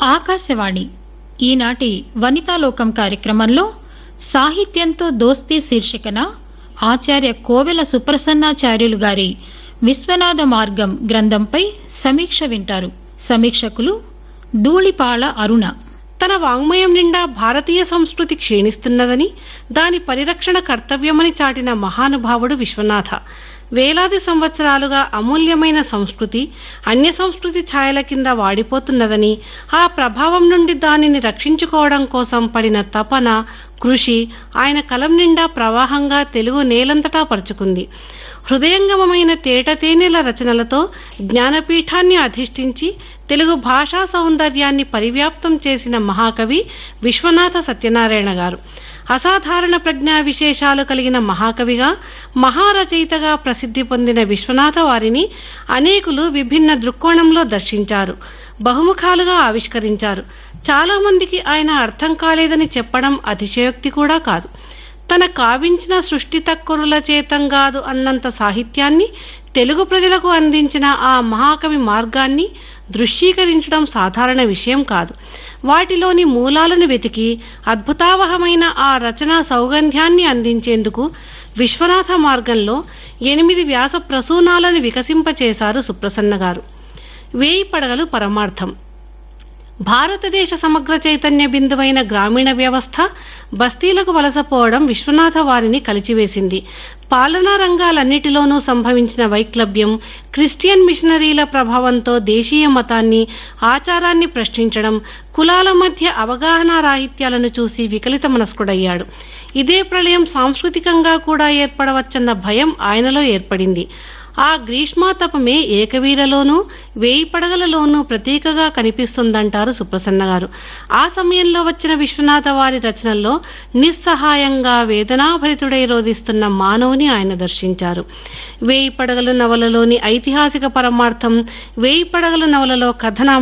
ఆకాశవాణి ఈనాటి వనితాలోకం కార్యక్రమంలో సాహిత్యంతో దోస్తీ శీర్షికన ఆచార్య కోవెల సుప్రసన్నాచార్యులు గారి విశ్వనాథ మార్గం గ్రంథంపై సమీక్ష వింటారు సమీక్షకులు ధూళిపాళ అరుణ తన వాంగ్మయం నిండా భారతీయ సంస్కృతి క్షీణిస్తున్నదని దాని పరిరక్షణ కర్తవ్యమని చాటిన మహానుభావుడు విశ్వనాథ వేలాది సంవత్సరాలుగా అమూల్యమైన సంస్కృతి అన్య సంస్కృతి ఛాయల కింద వాడిపోతున్నదని ఆ ప్రభావం నుండి దానిని రక్షించుకోవడం కోసం పడిన తపన కృషి ఆయన కలం నిండా ప్రవాహంగా తెలుగు నేలంతటా పరుచుకుంది హృదయంగమమైన తేటతేనెల రచనలతో జ్ఞానపీఠాన్ని అధిష్ఠించి తెలుగు భాషా సౌందర్యాన్ని పరివ్యాప్తం చేసిన మహాకవి విశ్వనాథ సత్యనారాయణ గారు అసాధారణ ప్రజ్ఞా విశేషాలు కలిగిన మహాకవిగా మహారచయితగా ప్రసిద్ధి పొందిన విశ్వనాథ వారిని అనేకులు విభిన్న దృక్కోణంలో దర్శించారు బహుముఖాలుగా ఆవిష్కరించారు చాలా మందికి ఆయన అర్థం కాలేదని చెప్పడం అతిశయోక్తి కూడా కాదు తన కావించిన సృష్టి తక్కురుల చేతం కాదు అన్నంత సాహిత్యాన్ని తెలుగు ప్రజలకు అందించిన ఆ మహాకవి మార్గాన్ని దృశ్యీకరించడం సాధారణ విషయం కాదు వాటిలోని మూలాలను వెతికి అద్భుతావహమైన ఆ రచనా సౌగంధ్యాన్ని అందించేందుకు విశ్వనాథ మార్గంలో ఎనిమిది వ్యాస ప్రసూనాలను వికసింపచేశారు సుప్రసన్న గారు వేయి పడగలు పరమార్థం భారతదేశ సమగ్ర చైతన్య బిందువైన గ్రామీణ వ్యవస్థ బస్తీలకు వలసపోవడం విశ్వనాథ వారిని కలిచివేసింది పాలనా రంగాలన్నిటిలోనూ సంభవించిన వైక్లభ్యం క్రిస్టియన్ మిషనరీల ప్రభావంతో దేశీయ మతాన్ని ఆచారాన్ని ప్రశ్నించడం కులాల మధ్య అవగాహన రాహిత్యాలను చూసి వికలిత మనస్కుడయ్యాడు ఇదే ప్రళయం సాంస్కృతికంగా కూడా ఏర్పడవచ్చన్న భయం ఆయనలో ఏర్పడింది ఆ గ్రీష్మాతపమే ఏకవీరలోనూ వేయి పడగలలోనూ ప్రతీకగా కనిపిస్తుందంటారు సుప్రసన్న గారు ఆ సమయంలో వచ్చిన విశ్వనాథ వారి రచనల్లో నిస్సహాయంగా వేదనాభరితుడై రోధిస్తున్న మానవుని ఆయన దర్శించారు వేయి పడగలు నవలలోని ఐతిహాసిక పరమార్థం వేయి పడగల నవలలో కథనాంశం